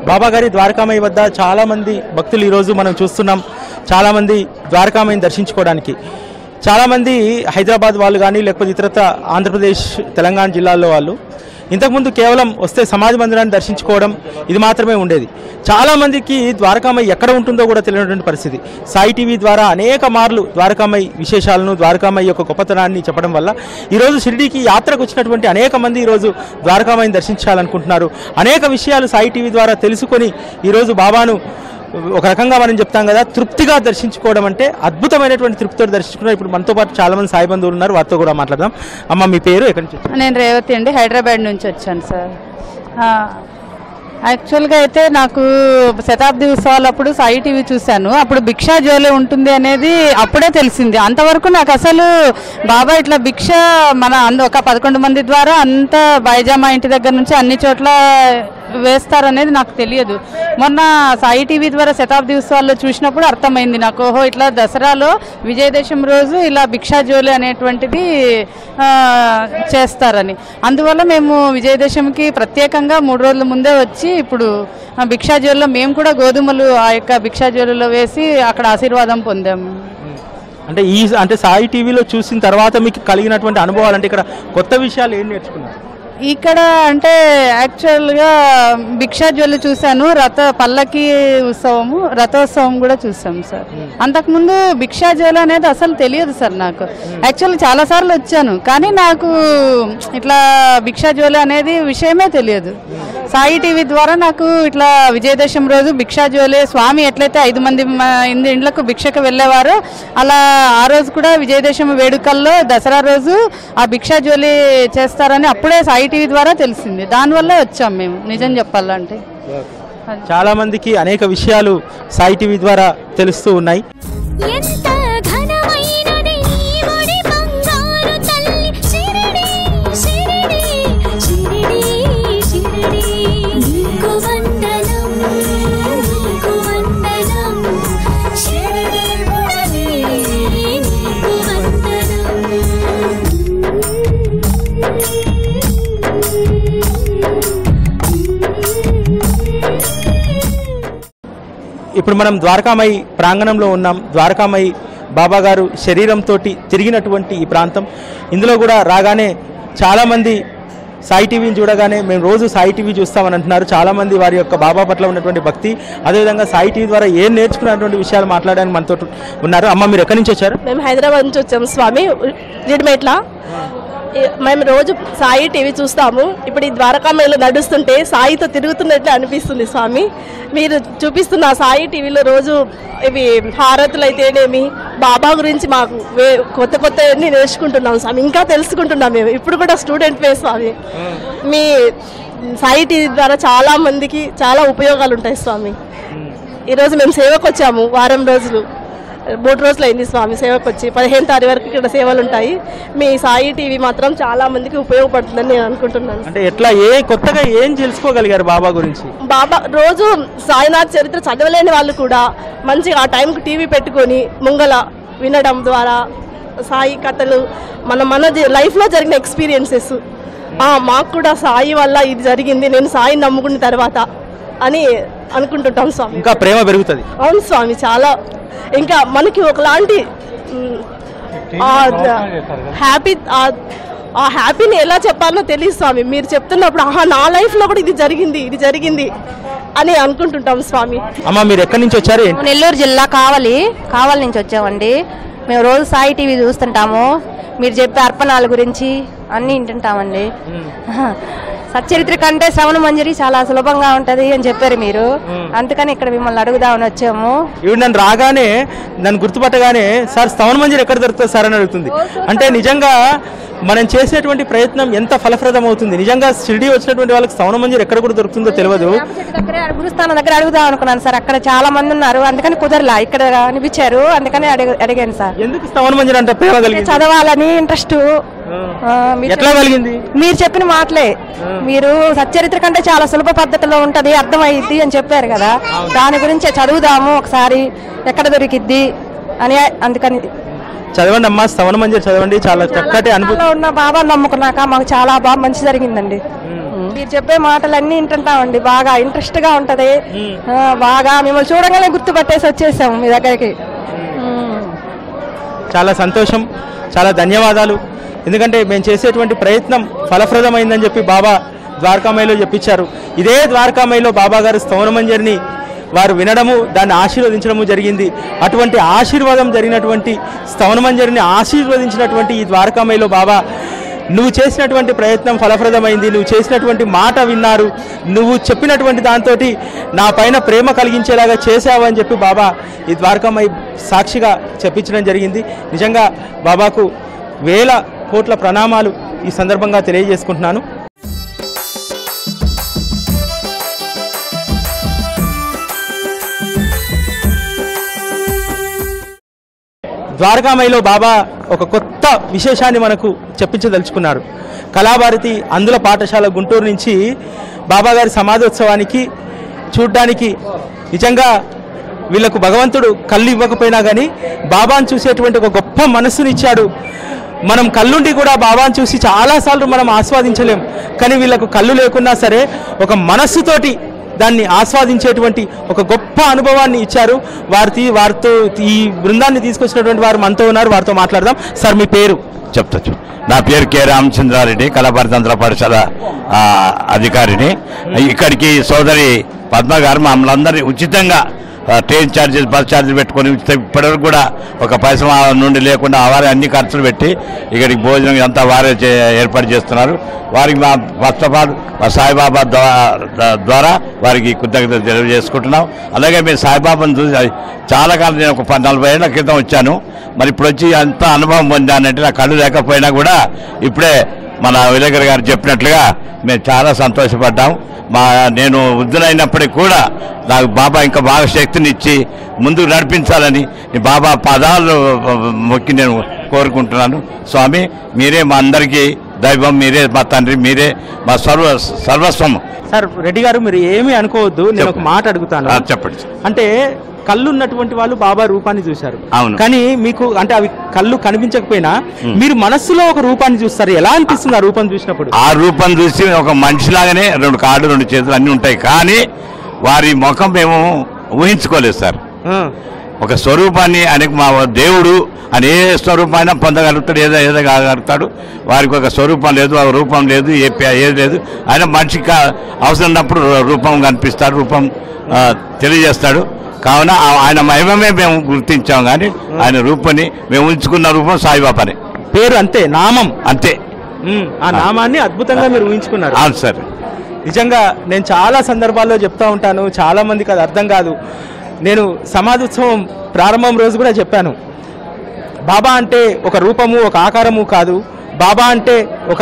బాబా గారి ద్వారకామయ్య వద్ద చాలా మంది భక్తులు ఈరోజు మనం చూస్తున్నాం చాలా మంది ద్వారకామయ్యని దర్శించుకోవడానికి చాలా మంది హైదరాబాద్ వాళ్ళు కానీ లేకపోతే ఇతరత్ర ఆంధ్రప్రదేశ్ తెలంగాణ జిల్లాల్లో వాళ్ళు ఇంతకుముందు కేవలం వస్తే సమాజ మందిరాన్ని దర్శించుకోవడం ఇది మాత్రమే ఉండేది చాలా మందికి ద్వారకామయ్య ఎక్కడ ఉంటుందో కూడా తెలియనటువంటి పరిస్థితి సాయి టీవీ ద్వారా అనేక మార్లు ద్వారకామయ్య విశేషాలను ద్వారకామయ్య యొక్క గొప్పతనాన్ని చెప్పడం వల్ల ఈరోజు షిరిడీకి యాత్రకు వచ్చినటువంటి అనేక మంది ఈరోజు ద్వారకామయ్యని దర్శించాలనుకుంటున్నారు అనేక విషయాలు సాయి టీవీ ద్వారా తెలుసుకొని ఈరోజు బాబాను ఒక రకంగా మనం చెప్తాం కదా తృప్తిగా దర్శించుకోవడం అంటే అద్భుతమైనటువంటి తృప్తితో దర్శించుకున్నారు ఇప్పుడు మనతో పాటు చాలా మంది సాయి బంధువులు ఉన్నారు వారితో కూడా మాట్లాడదాం అమ్మ మీ పేరు ఎక్కడి నుంచి వచ్చారు? నేను రేవతి అండి హైదరాబాద్ నుంచి వచ్చాను సార్ ఆ, యాక్చువల్గా అయితే నాకు శతాబ్ది ఉత్సవాలు అప్పుడు సాయి టీవీ చూశాను అప్పుడు భిక్షా జోలే ఉంటుంది అనేది అప్పుడే తెలిసింది అంతవరకు నాకు అసలు బాబా ఇట్లా భిక్ష మన అంద- ఒక పదకొండు మంది ద్వారా అంత బైజామా ఇంటి దగ్గర నుంచి అన్ని చోట్ల వేస్తారనేది నాకు తెలియదు మొన్న సాయి టీవీ ద్వారా శతాబ్ది ఉత్సవాల్లో చూసినప్పుడు అర్థమైంది నాకు ఓహో ఇట్లా దసరాలో విజయదశమి రోజు ఇలా భిక్షా జోలి అనేటువంటిది ఆ, చేస్తారని అందువల్ల మేము విజయదశమికి ప్రత్యేకంగా మూడు రోజుల ముందే వచ్చి ఇప్పుడు ఆ భిక్షా జోలిలో మేము కూడా గోధుమలు ఆ యొక్క భిక్షా జోలిలో వేసి అక్కడ ఆశీర్వాదం పొందాము అంటే ఈ అంటే సాయి టీవీలో చూసిన తర్వాత మీకు కలిగినటువంటి అనుభవాలు అంటే ఇక్కడ కొత్త విషయాలు ఏం నేర్చుకున్నారు ఇక్కడ అంటే యాక్చువల్గా భిక్షా జ్వల్లి చూశాను రథ పల్లకి ఉత్సవము రథోత్సవం కూడా చూసాం సార్ అంతకుముందు భిక్షా జ్వల అనేది అసలు తెలియదు సార్ నాకు యాక్చువల్లీ చాలా సార్లు వచ్చాను కానీ నాకు ఇట్లా భిక్షా జ్వల అనేది విషయమే తెలియదు సాయి టీవీ ద్వారా నాకు ఇట్లా విజయదశమి రోజు భిక్షా జ్వలే స్వామి ఎట్లయితే ఐదు మంది మ- ఇంది ఇండ్లకు భిక్షకు వెళ్ళేవారో అలా ఆ రోజు కూడా విజయదశమి వేడుకల్లో దసరా రోజు ఆ భిక్షా జ్వలి చేస్తారని అప్పుడే సాయి టీవీ ద్వారా తెలిసింది దానివల్ల వచ్చాం మేము నిజం చెప్పాలంటే చాలా మందికి అనేక విషయాలు సాయి టీవీ ద్వారా తెలుస్తూ ఉన్నాయి ఎంత ఘనమైనది నీ ఒడి బంగారు తల్లి షిరిడి షిరిడి షిరిడి షిరిడి నీకు వందనం నీకు వందనం షిరిడి బుడలి నీకు వందనం ఇప్పుడు మనం ద్వారకామయి ప్రాంగణంలో ఉన్నాం ద్వారకామయి బాబా గారు శరీరంతో తిరిగినటువంటి ఈ ప్రాంతం ఇందులో కూడా రాగానే చాలామంది సాయి టీవీని చూడగానే మేము రోజు సాయి టీవీ చూస్తామని అంటున్నారు చాలామంది వారి యొక్క బాబా పట్ల ఉన్నటువంటి భక్తి అదేవిధంగా సాయి టీవీ ద్వారా ఏం నేర్చుకున్నటువంటి విషయాలు మాట్లాడడానికి మనతో ఉన్నారు అమ్మ మీరు ఎక్కడి నుంచి వచ్చారు మేము హైదరాబాద్ నుంచి వచ్చాము స్వామి జిడిమెట్ల ఈ- మేము రోజు సాయి టీవీ చూస్తాము ఇప్పుడు ఈ ద్వారకామయ్యలో నడుస్తుంటే సాయితో తిరుగుతున్నట్లు అనిపిస్తుంది స్వామి మీరు చూపిస్తున్న ఆ సాయి టీవీలో రోజు ఇవి హారతులు అయితేనేమి బాబా గురించి మాకు వే కొత్త కొత్త అన్ని నేర్చుకుంటున్నాం స్వామి ఇంకా తెలుసుకుంటున్నాం మేము ఇప్పుడు కూడా స్టూడెంట్ వే స్వామి మీ సాయి టీవీ ద్వారా చాలా మందికి చాలా ఉపయోగాలు ఉంటాయి స్వామి ఈరోజు మేము సేవకు వచ్చాము వారం రోజులు మూడు రోజులు అయింది స్వామి సేవకు వచ్చి పదిహేను తారీఖు వరకు ఇక్కడ సేవలు ఉంటాయి మీ సాయి టీవీ మాత్రం చాలా మందికి ఉపయోగపడుతుందని నేను అనుకుంటున్నాను అంటే ఎట్లా ఏ కొత్తగా ఏం తెలుసుకోగలిగారు బాబా గురించి బాబా రోజు సాయినాథ్ చరిత్ర చదవలేని వాళ్ళు కూడా మంచిగా ఆ టైంకి టీవీ పెట్టుకొని ముంగల వినడం ద్వారా సాయి కథలు మన మన జ- లైఫ్లో జరిగిన ఎక్స్పీరియన్సెస్ మాకు కూడా సాయి వల్ల ఇది జరిగింది నేను సాయి నమ్ముకున్న తర్వాత అని అనుకుంటుంటాం స్వామి ఇంకా ప్రేమ పెరుగుతుంది అవును స్వామి చాలా ఇంకా మనకి ఒకలాంటి మ్, ఆ ద- హ్యాపీ ఆ- ఆ హ్యాపీని ఎలా చెప్పాలో తెలియదు స్వామి మీరు చెప్తున్నప్పుడు ఆహా నా లైఫ్లో కూడా ఇది జరిగింది ఇది జరిగింది అని అనుకుంటుంటాం స్వామి అమ్మ మీరు ఎక్కడి నుంచి వచ్చారు ఏంటి? మేము నెల్లూరు జిల్లా కావలి కావలి నుంచి వచ్చామండి మేము రోజు సాయి టీవీ చూస్తుంటాము మీరు చెప్పే అర్పణాల గురించి అన్నీ వింటుంటామండి సచ్చరిత్ర కంటే శ్రవణ మంజరి చాలా సులభంగా ఉంటది అని చెప్పారు మీరు అందుకని ఇక్కడ మిమ్మల్ని అడుగుదామని వచ్చాము ఈవిడ నన్ను రాగానే నన్ను గుర్తుపట్టగానే సార్ స్తవన మంజరి ఎక్కడ దొరుకుతుంది సార్ అని అడుగుతుంది అంటే నిజంగా మనం చేసేటువంటి ప్రయత్నం ఎంత ఫలప్రదం అవుతుంది నిజంగా షిరిడి వచ్చినటువంటి వాళ్ళకి స్తవన మంజరి ఎక్కడ కూడా దొరుకుతుందో తెలియదు వేప చెట్టు దగ్గర గురుస్థానం దగ్గర అడుగుదాం అనుకున్నాను సార్ అక్కడ చాలా మంది ఉన్నారు అందుకని కుదరలా ఇక్కడ అనిపించారు అందుకని అడిగ- అడిగాను సార్ ఎందుకు స్తవన మంజరి అంటే ప్రేమ కలిగింది చదవాలని ఇంట్రెస్ట్ ఎట్లా కలిగింది మీరు చెప్పిన మాటలే మీరు సచ్చరిత్ర కంటే చాలా సులభ పద్ధతిలో ఉంటది అర్థమైద్ది అని చెప్పారు కదా దాని గురించి చదువుదాము ఒకసారి ఎక్కడ దొరికిద్ది అని అందుకని చదవండి అమ్మా స్తవన మంజరి చదవండి చాలా చక్కటి అనుభూతి లో ఉన్న బాబా నమ్ముకున్నాక మాకు చాలా బాగా మంచి జరిగిందండి ఉం. మీరు చెప్పే మాటలన్నీ వింటుంటామండి బాగా ఇంట్రెస్ట్ గా ఉంటది ఆ, బాగా మిమ్మల్ని చూడగానే గుర్తుపట్టేసి వచ్చేసాము మీ దగ్గరికి ఉమ్. చాలా సంతోషం చాలా ధన్యవాదాలు ఎందుకంటే మేము చేసేటువంటి ప్రయత్నం ఫలప్రదమైందని చెప్పి బాబా ద్వారకామయ్యలో చెప్పించారు ఇదే ద్వారకామయ్యలో బాబా గారు స్తవనమంజరిని వారు వినడము దాన్ని ఆశీర్వదించడము జరిగింది అటువంటి ఆశీర్వాదం జరిగినటువంటి స్తవనమంజరిని ఆశీర్వదించినటువంటి ఈ ద్వారకామయ్యలో బాబా నువ్వు చేసినటువంటి ప్రయత్నం ఫలప్రదమైంది నువ్వు చేసినటువంటి మాట విన్నారు నువ్వు చెప్పినటువంటి దాంతో నా పైన ప్రేమ కలిగించేలాగా చేశావు అని చెప్పి బాబా ఈ ద్వారకామయ్య సాక్షిగా చెప్పించడం జరిగింది నిజంగా బాబాకు వేల కోట్ల ప్రణామాలు ఈ సందర్భంగా తెలియజేసుకుంటున్నాను ద్వారకామయిలో బాబా ఒక కొత్త విశేషాన్ని మనకు చెప్పించదలుచుకున్నారు కళాభారతి అందుల పాఠశాల గుంటూరు నుంచి బాబా గారి సమాధోత్సవానికి చూడ్డానికి నిజంగా వీళ్ళకు భగవంతుడు కళ్ళు ఇవ్వకపోయినా కానీ బాబాను చూసేటువంటి ఒక గొప్ప మనస్సునిచ్చాడు మనం కళ్ళుండి కూడా బాబాను చూసి చాలాసార్లు మనం ఆస్వాదించలేం కానీ వీళ్ళకు కళ్ళు లేకున్నా సరే ఒక మనస్సుతోటి దాన్ని ఆస్వాదించేటువంటి ఒక గొప్ప అనుభవాన్ని ఇచ్చారు వారి వారితో ఈ బృందాన్ని తీసుకొచ్చినటువంటి వారు మనతో ఉన్నారు వారితో మాట్లాడదాం సార్ మీ పేరు చెప్తా చెప్పు. నా పేరు కె రామచంద్రారెడ్డి కళాభారతంత్ర పాఠశాల ఆ, అధికారిని ఇక్కడికి సోదరి పద్మ గారు మమ్మల్ని అందరినీ ఉచితంగా ఆ, ట్రైన్ ఛార్జెస్ బస్ ఛార్జెస్ పెట్టుకొని ఉచిత ఇప్పటివరకు కూడా ఒక పైసా నుండి లేకుండా వారే అన్ని ఖర్చులు పెట్టి ఇక్కడికి భోజనం అంతా వారే చే- ఏర్పాటు చేస్తున్నారు వారికి మా ఫస్ట్ ఆఫ్ ఆల్ మా సాయిబాబా ద్వా- ద్వారా వారికి కృతజ్ఞతలు తెలియజేసుకుంటున్నాం అలాగే మేము సాయిబాబాను చూసి చాలా కాలం నేను ఒక ప- నలభై ఏళ్ల క్రితం వచ్చాను మరి ఇప్పుడు వచ్చి అంత అనుభవం పొందానంటే నా కళ్ళు లేకపోయినా కూడా ఇప్పుడే మన విలేకర్ గారు చెప్పినట్లుగా మేము చాలా సంతోషపడ్డాం మా నేను వృద్ధులైనప్పటికీ కూడా నాకు బాబా ఇంకా బాగా శక్తినిచ్చి ముందుకు నడిపించాలని ఈ బాబా పదాలు మొక్కి నేను కోరుకుంటున్నాను స్వామి మీరే మా అందరికీ దైవం మీరే మా తండ్రి మీరే మా సర్వ సర్వస్వం సార్ రెడ్డి గారు మీరు ఏమీ అనుకోవద్దు నేను ఒక చెప్పండి. మాట అడుగుతాను ఆ, చెప్పండి అంటే కళ్ళు ఉన్నటువంటి వాళ్ళు బాబా రూపాన్ని చూశారు అవును. కానీ మీకు అంటే అవి కళ్ళు కనిపించకపోయినా మీరు మనస్సులో ఒక రూపాన్ని చూస్తారు ఎలా అనిపిస్తుంది ఆ రూపం చూసినప్పుడు ఆ రూపం చూసి ఒక మనిషిలాగానే రెండు కాళ్ళు రెండు చేతులు అన్నీ ఉంటాయి కానీ వారి ముఖం మేము ఊహించుకోలేదు సార్ ఆ, ఒక స్వరూపాన్ని ఆయనకు మా దేవుడు అని ఏ స్వరూపాన్ని పొందగలుగుతాడు ఏదో ఏదో కాగలుగుతాడు వారికి ఒక స్వరూపం లేదు ఒక రూపం లేదు ఏ పే- ఏది లేదు ఆయన మనిషికి కా- అవసరం ఉన్నప్పుడు రూపం కనిపిస్తాడు రూపం ఆ, తెలియజేస్తాడు కావున ఆ- ఆయన మహిమమే మేము గుర్తించాం కానీ ఆయన రూపాన్ని మేము ఉంచుకున్న రూపం సాయిబాబానే పేరు అంతే నామం అంతే ఉమ్, ఆ నామాన్ని అద్భుతంగా మీరు ఊహించుకున్నారు అవును సార్ నిజంగా నేను చాలా సందర్భాల్లో చెప్తా ఉంటాను చాలా మందికి అది అర్థం కాదు నేను సమాధోత్సవం ప్రారంభం రోజు కూడా చెప్పాను బాబా అంటే ఒక రూపము ఒక ఆకారము కాదు బాబా అంటే ఒక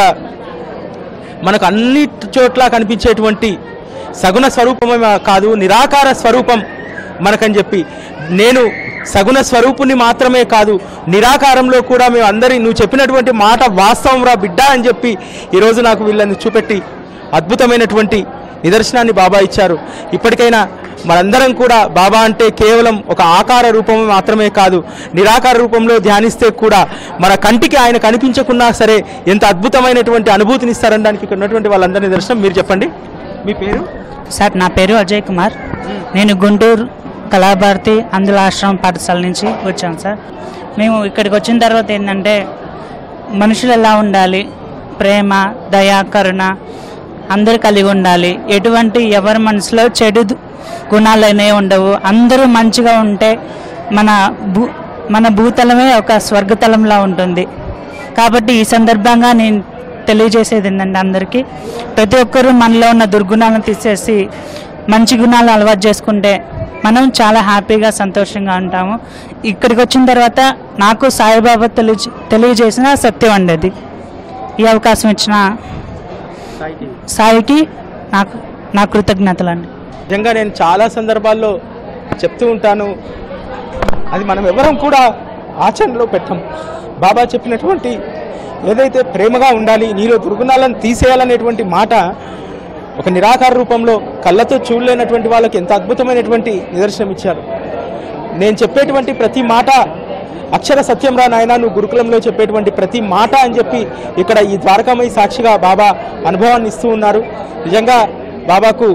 మనకు అన్ని చోట్ల కనిపించేటువంటి సగుణ స్వరూపమే కాదు నిరాకార స్వరూపం మనకని చెప్పి నేను సగుణ స్వరూపుని మాత్రమే కాదు నిరాకారంలో కూడా మేము అందరి నువ్వు చెప్పినటువంటి మాట వాస్తవం రా బిడ్డ అని చెప్పి ఈరోజు నాకు వీళ్ళని చూపెట్టి అద్భుతమైనటువంటి నిదర్శనాన్ని బాబా ఇచ్చారు ఇప్పటికైనా మనందరం కూడా బాబా అంటే కేవలం ఒక ఆకార రూపం మాత్రమే కాదు నిరాకార రూపంలో ధ్యానిస్తే కూడా మన కంటికి ఆయన కనిపించకున్నా సరే ఎంత అద్భుతమైనటువంటి అనుభూతిని ఇస్తారనడానికి ఇక్కడ ఉన్నటువంటి వాళ్ళందరి నిదర్శనం మీరు చెప్పండి మీ పేరు సార్ నా పేరు అజయ్ కుమార్ నేను గుంటూరు కళాభారతి అందుల ఆశ్రమం పాఠశాల నుంచి వచ్చాను సార్ మేము ఇక్కడికి వచ్చిన తర్వాత ఏంటంటే మనుషులు ఎలా ఉండాలి ప్రేమ దయ కరుణ అందరూ కలిగి ఉండాలి ఎటువంటి ఎవరి మనసులో చెడు దు- గుణాలు అనేవి ఉండవు అందరూ మంచిగా ఉంటే మన భూ మన భూతలమే ఒక స్వర్గతలంలా ఉంటుంది కాబట్టి ఈ సందర్భంగా నేను తెలియజేసేది ఏంటంటే అందరికీ ప్రతి ఒక్కరూ మనలో ఉన్న దుర్గుణాలను తీసేసి మంచి గుణాలు అలవాటు చేసుకుంటే మనం చాలా హ్యాపీగా సంతోషంగా ఉంటాము ఇక్కడికి వచ్చిన తర్వాత నాకు సాయిబాబా తెలియ తెలియజేసిన సత్యం అండి అది ఈ అవకాశం ఇచ్చిన సాయికి నాకు నా కృతజ్ఞతలు అండి నిజంగా నేను చాలా సందర్భాల్లో చెప్తూ ఉంటాను అది మనం ఎవరం కూడా ఆచరణలో పెట్టం బాబా చెప్పినటువంటి ఏదైతే ప్రేమగా ఉండాలి నీలో దుర్గుణాలను తీసేయాలనేటువంటి మాట ఒక నిరాకార రూపంలో కళ్ళతో చూడలేనటువంటి వాళ్ళకి ఎంత అద్భుతమైనటువంటి నిదర్శనం ఇచ్చారు నేను చెప్పేటువంటి ప్రతి మాట అక్షర సత్యం రా నాయన నువ్వు గురుకులంలో చెప్పేటువంటి ప్రతి మాట అని చెప్పి ఇక్కడ ఈ ద్వారకామయి సాక్షిగా బాబా అనుభవాన్ని ఇస్తూ ఉన్నారు నిజంగా బాబాకు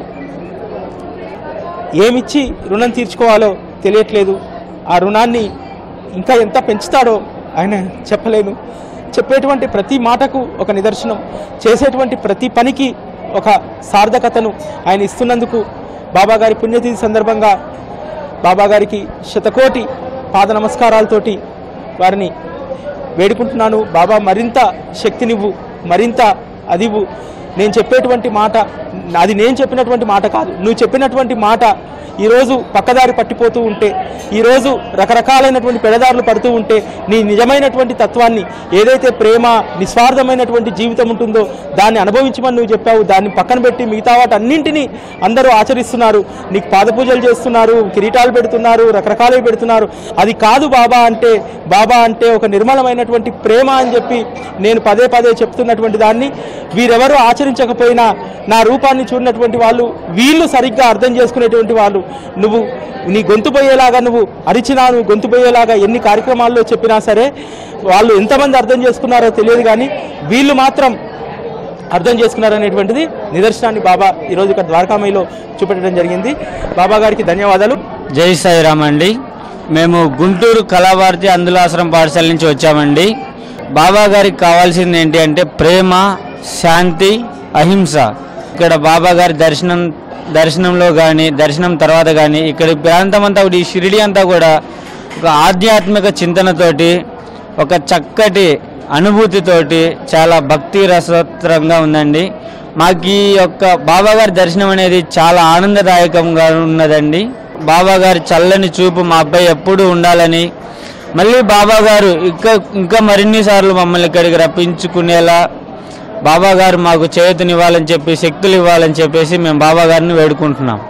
ఏమిచ్చి రుణం తీర్చుకోవాలో తెలియట్లేదు ఆ రుణాన్ని ఇంకా ఎంత పెంచుతాడో ఆయన చెప్పలేను చెప్పేటువంటి ప్రతి మాటకు ఒక నిదర్శనం చేసేటువంటి ప్రతి పనికి ఒక సార్థకతను ఆయన ఇస్తున్నందుకు బాబా గారి పుణ్యతిథి సందర్భంగా బాబా గారికి శతకోటి పాద నమస్కారాలతోటి వారిని వేడుకుంటున్నాను బాబా మరింత శక్తినివ్వు మరింత అదివ్వు నేను చెప్పేటువంటి మాట అది నేను చెప్పినటువంటి మాట కాదు నువ్వు చెప్పినటువంటి మాట ఈరోజు పక్కదారి పట్టిపోతూ ఉంటే ఈరోజు రకరకాలైనటువంటి పెడదారులు పడుతూ ఉంటే నీ నిజమైనటువంటి తత్వాన్ని ఏదైతే ప్రేమ నిస్వార్థమైనటువంటి జీవితం ఉంటుందో దాన్ని అనుభవించమని నువ్వు చెప్పావు దాన్ని పక్కన పెట్టి మిగతా వాటన్నింటినీ అందరూ ఆచరిస్తున్నారు నీకు పాదపూజలు చేస్తున్నారు కిరీటాలు పెడుతున్నారు రకరకాలవి పెడుతున్నారు అది కాదు బాబా అంటే బాబా అంటే ఒక నిర్మలమైనటువంటి ప్రేమ అని చెప్పి నేను పదే పదే చెప్తున్నటువంటి దాన్ని వీరెవరూ ఆచరించకపోయినా నా రూపాన్ని చూడినటువంటి వాళ్ళు వీళ్ళు సరిగ్గా అర్థం చేసుకునేటువంటి వాళ్ళు నువ్వు నీ గొంతు పోయేలాగా నువ్వు అరిచినా నువ్వు గొంతు పోయేలాగా ఎన్ని కార్యక్రమాల్లో చెప్పినా సరే వాళ్ళు ఎంతమంది అర్థం చేసుకున్నారో తెలియదు కానీ వీళ్ళు మాత్రం అర్థం చేసుకున్నారనేటువంటిది నిదర్శనాన్ని బాబా ఈరోజు ఇక్కడ ద్వారకామయిలో చూపెట్టడం జరిగింది బాబా గారికి ధన్యవాదాలు జై సాయిరామ్ అండి మేము గుంటూరు కళాభారతి అందులాశ్రమం పాఠశాల నుంచి వచ్చామండి బాబా గారికి కావాల్సింది ఏంటి అంటే ప్రేమ శాంతి అహింస ఇక్కడ బాబా గారి దర్శనం దర్శనంలో కానీ దర్శనం తర్వాత కానీ ఇక్కడ ప్రాంతం అంతా కూడా ఈ షిరిడి అంతా కూడా ఒక ఆధ్యాత్మిక చింతనతోటి ఒక చక్కటి అనుభూతితోటి చాలా భక్తి రసోత్తరంగా ఉందండి మాకు ఈ యొక్క బాబా గారి దర్శనం అనేది చాలా ఆనందదాయకంగా ఉన్నదండి బాబా గారి చల్లని చూపు మా అబ్బాయి ఎప్పుడూ ఉండాలని మళ్ళీ బాబా గారు ఇంకా ఇంకా మరిన్ని సార్లు మమ్మల్ని ఇక్కడికి రప్పించుకునేలా బాబా గారు మాకు చేతునివ్వాలని చెప్పి శక్తులు ఇవ్వాలని చెప్పేసి మేము బాబా గారిని వేడుకుంటున్నాం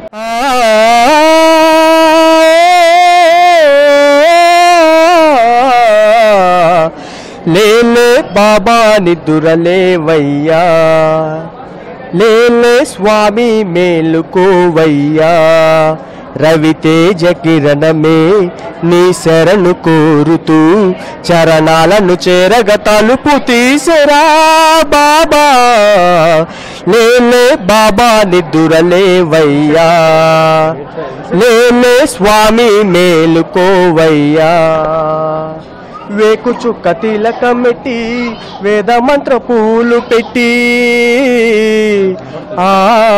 లేలే బాబా నిద్దురలేవయ్యా లేలే స్వామి మేలుకోవయ్యా రవితేజ కిరణమే నీ శరణు కోరుతూ చరణాలను చేరగ తలుపు తీసరా బాబా లేలే బాబా నిద్దురలేవయ్యా లేలే స్వామి మేలుకోవయ్యా వేకు చుక్క తిలకమెట్టి వేద మంత్ర పూలు పెట్టి ఆ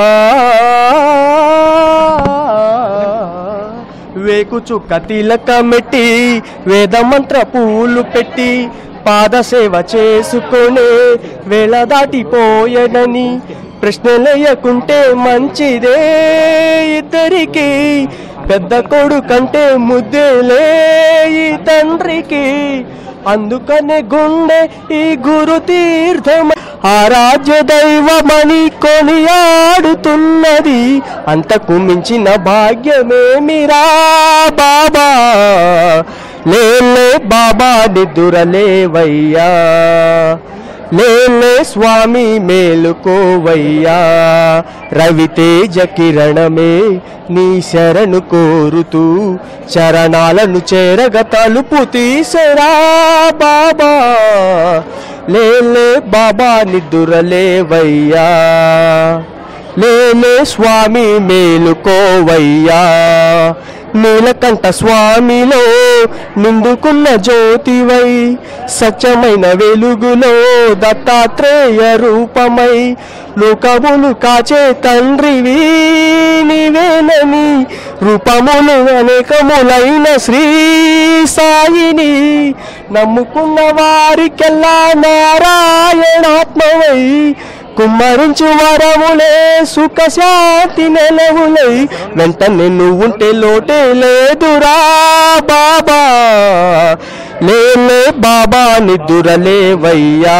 వేకు చుక్క తిలకమెట్టి వేద మంత్ర పూలు పెట్టి పాదసేవ చేసుకునే వేళ దాటిపోయనని ప్రశ్నలేయకుంటే మంచిదే ఇద్దరికి పెద్ద కొడుకంటే ముద్దేలే ఈ తండ్రికి అందుకనే గుండె ఈ గురు తీర్థం ఆరాధ్య దైవమని కొనియాడుతున్నది అంతకు మించిన భాగ్యమేమిరా బాబా లేలే బాబా నిద్దురలేవయ్యా లేలే స్వామి మేలుకోవయ్యా రవితేజ కిరణమే నీ శరణు కోరుతూ చరణాలను చేరగ తలుపు తీసరా బాబా లేలే బాబా నిద్దురలేవయ్యా లేలే స్వామి మేలుకోవయ్యా నీలకంఠ స్వామిలో నిండుకున్న జ్యోతివై సత్యమైన వెలుగులో దత్తాత్రేయ రూపమై లోకములు కాచే తండ్రివి నీవేనని రూపములు అనేకములైన శ్రీ సాయిని నమ్ముకున్న వారికెల్లా నారాయణాత్మవై కుమ్మరించు వరములే సుఖ శాంతి నెలవులై వెంటనే నువ్వుంటే లోటే లేదురా బాబా లేలే బాబా నిద్దురలేవయ్యా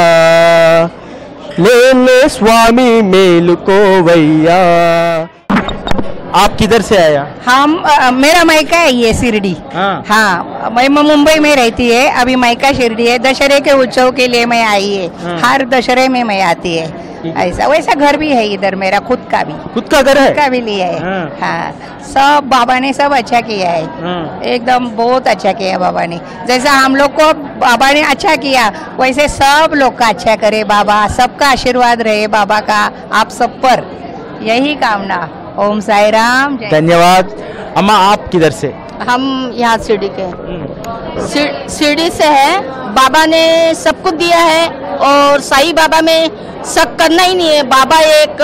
లేలే స్వామి మేలుకోవయ్యా आप किधर से आया हम अ, मेरा मायका है ये शिरडी हाँ। हाँ मैं मैं मुंबई में रहती है अभी मायका शिरडी है दशहरे के उत्सव के लिए मैं आई है हाँ। हर दशहरे में मैं आती है ऐसा वैसा घर भी है इधर मेरा खुद का भी खुद का घर है का भी लिया है हाँ। हाँ सब बाबा ने सब अच्छा किया है हाँ। एकदम बहुत अच्छा किया बाबा ने जैसा हम लोग को बाबा ने अच्छा किया वैसे सब लोग का अच्छा करे बाबा सबका आशीर्वाद रहे बाबा का आप सब पर यही कामना ओम साई राम जय धन्यवाद अम्मा आप किधर से हम यहाँ शिरडी के हैं। शिर- शिरडी से है बाबा ने सब कुछ दिया है और साईं बाबा में शक करना ही नहीं है बाबा एक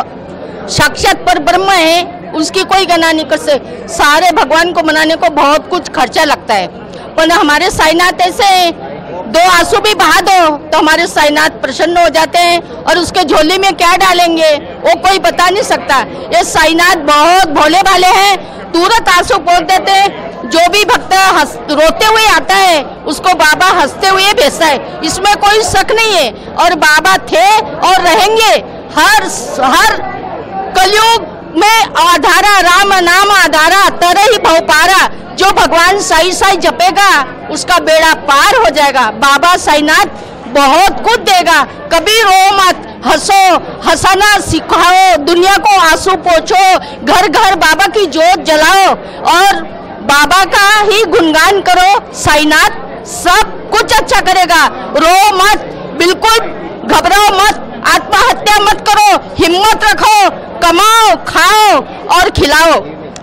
अ, साक्षात पर ब्रह्म है उसकी कोई गणना नहीं कर सकते सारे भगवान को मनाने को बहुत कुछ खर्चा लगता है पर हमारे साईनाथ ऐसे हैं दो आंसू भी बहा दो तो हमारे साईनाथ प्रसन्न हो जाते हैं और उसके झोली में क्या डालेंगे वो कोई बता नहीं सकता ये साईनाथ बहुत भोले भाले हैं तुरंत आंसू पोत देते हैं जो भी भक्त हंस रोते हुए आता है उसको बाबा हंसते हुए भेजता है इसमें कोई शक नहीं है और बाबा थे और रहेंगे हर हर कलयुग में आधारा राम नाम आधारा तरह ही भव पारा जो भगवान साई साई जपेगा उसका बेड़ा पार हो जाएगा बाबा साईनाथ बहुत कुछ देगा कभी रो मत हंसो हंसाना सिखाओ दुनिया को आंसू पोछो घर घर बाबा की जोत जलाओ और बाबा का ही गुणगान करो साईनाथ सब कुछ अच्छा करेगा रो मत बिल्कुल घबराओ मत आत्महत्या मत करो हिम्मत रखो कमाओ खाओ और खिलाओ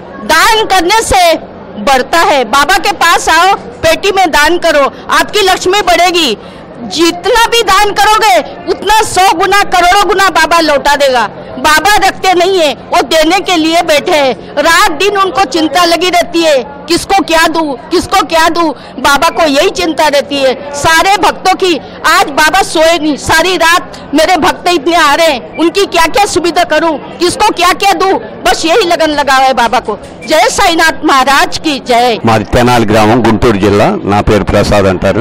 दान करने से बढ़ता है बाबा के पास आओ पेटी में दान करो आपकी लक्ष्मी बढ़ेगी जितना भी दान करोगे उतना सौ गुना करोड़ों गुना बाबा लौटा देगा बाबा रखते नहीं है वो देने के लिए बैठे हैं रात दिन उनको चिंता लगी रहती है किसको क्या दूं किसको क्या दूं बाबा को यही चिंता रहती है सारे भक्तों की आज बाबा सोए नहीं सारी रात मेरे भक्त इतने आ रहे हैं उनकी क्या क्या सुविधा करूं किसको क्या क्या दूं बस यही लगन लगा हुआ है बाबा को जय साईनाथ महाराज की जय మాది తెనాలి గ్రామం గుంటూరు జిల్లా నా పేరు ప్రసాద్ అంటారు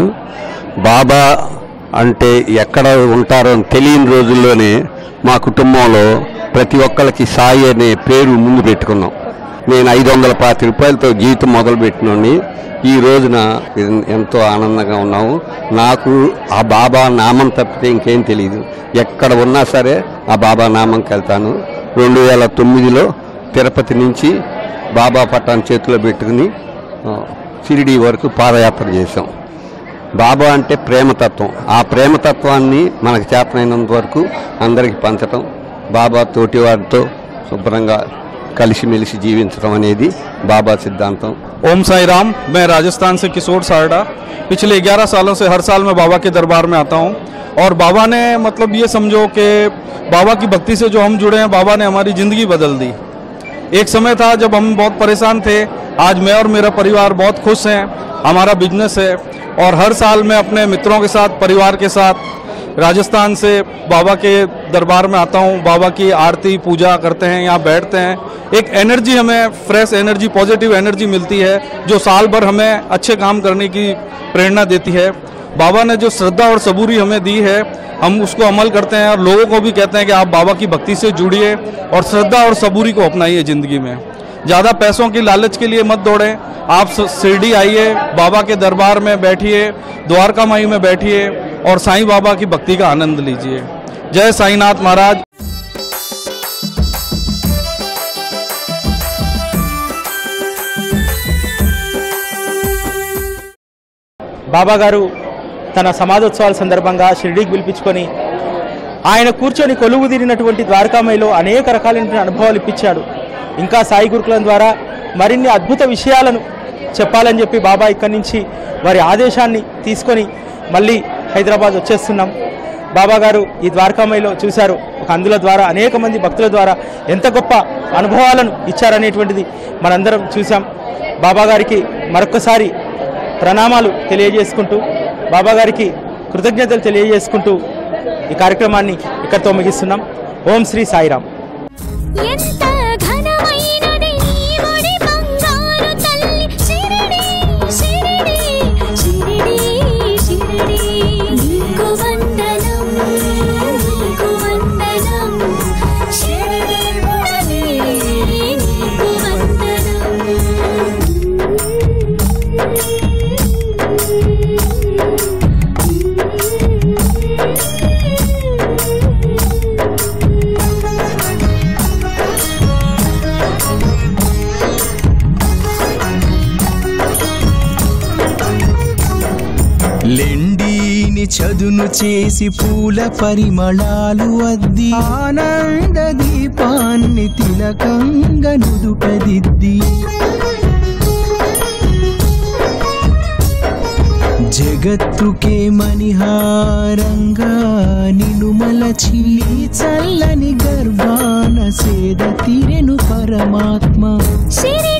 బాబా అంటే ఎక్కడ ఉంటారో అని తెలియని రోజుల్లోనే మా కుటుంబంలో ప్రతి ఒక్కరికి సాయి అనే పేరు ముందు పెట్టుకున్నాం నేను ఐదు వందల పాతి రూపాయలతో జీవితం మొదలుపెట్టినోడిని ఈ రోజున ఎన్- ఎంతో ఆనందంగా ఉన్నాము నాకు ఆ బాబా నామం తప్పితే ఇంకేం తెలియదు ఎక్కడ ఉన్నా సరే ఆ బాబా నామంకి వెళ్తాను రెండు వేల తొమ్మిదిలో తిరుపతి నుంచి బాబా పట్టాన్ని చేతిలో పెట్టుకుని ఆ, షిరిడి వరకు పాదయాత్ర చేశాం బాబా అంటే ప్రేమతత్వం ఆ ప్రేమతత్వాన్ని మనకు చేతనైనంత వరకు అందరికీ పంచటం బాబా తోటి వారితో శుభ్రంగా కలిసిమెలిసి జీవించడం అనేది బాబా సిద్ధాంతం ओम साई राम मैं राजस्थान से किशोर सारडा पिछले 11 सालों से हर साल मैं बाबा के दरबार में आता हूँ और बाबा ने मतलब ये समझो कि बाबा की भक्ति से जो हम जुड़े हैं बाबा ने हमारी ज़िंदगी बदल दी एक समय था जब हम बहुत परेशान थे आज मैं और मेरा परिवार बहुत खुश हैं हमारा बिजनेस है और हर साल मैं अपने मित्रों के साथ परिवार के साथ राजस्थान से बाबा के दरबार में आता हूँ बाबा की आरती पूजा करते हैं यहाँ बैठते हैं एक एनर्जी हमें फ्रेश एनर्जी पॉजिटिव एनर्जी मिलती है जो साल भर हमें अच्छे काम करने की प्रेरणा देती है बाबा ने जो श्रद्धा और सबूरी हमें दी है हम उसको अमल करते हैं और लोगों को भी कहते हैं कि आप बाबा की भक्ति से जुड़िए और श्रद्धा और सबूरी को अपनाइए ज़िंदगी में ज़्यादा पैसों की लालच के लिए मत दौड़ें आप स- शिरडी आइए बाबा के दरबार में बैठिए द्वारका माई में बैठिए और साईं बाबा की भक्ति का आनंद लीजिए जय साईनाथ महाराज బాబా గారు తన సమాధోత్సవాల సందర్భంగా షిర్డీకి పిలిపించుకొని ఆయన కూర్చొని కొలువు తీరినటువంటి ద్వారకామయిలో అనేక రకాలైన అనుభవాలు ఇప్పించాడు ఇంకా సాయి గురుకులం ద్వారా మరిన్ని అద్భుత విషయాలను చెప్పాలని చెప్పి బాబా ఇక్కడి నుంచి వారి ఆదేశాన్ని తీసుకొని మళ్ళీ హైదరాబాద్ వచ్చేస్తున్నాం బాబా గారు ఈ ద్వారకామయిలో చూశారు ఒక అందుల ద్వారా అనేక మంది భక్తుల ద్వారా ఎంత గొప్ప అనుభవాలను ఇచ్చారనేటువంటిది మనందరం చూసాం బాబా గారికి మరొకసారి ప్రణామాలు తెలియజేసుకుంటూ బాబా గారికి కృతజ్ఞతలు తెలియజేసుకుంటూ ఈ కార్యక్రమాన్ని ఇక్కడితో ముగిస్తున్నాం ఓం శ్రీ సాయిరామ్ ఎంత ఘనమైనది నీ ఒడి బంగారు తల్లి షిరిడి షిరిడి షిరిడి షిరిడి నీకు వందనం నీకు వందనం షిరిడి పురమే నీకు వందనం తీని చదును చేసి పూల పరిమళాలు అద్ది ఆనంద దీపాన్ని తిలకంగా నుదుటదిద్ది జగత్తుకే మణిహారంగా నిను మలచి చల్లని గర్భాన సేద తీరెను పరమాత్మ శిరిడి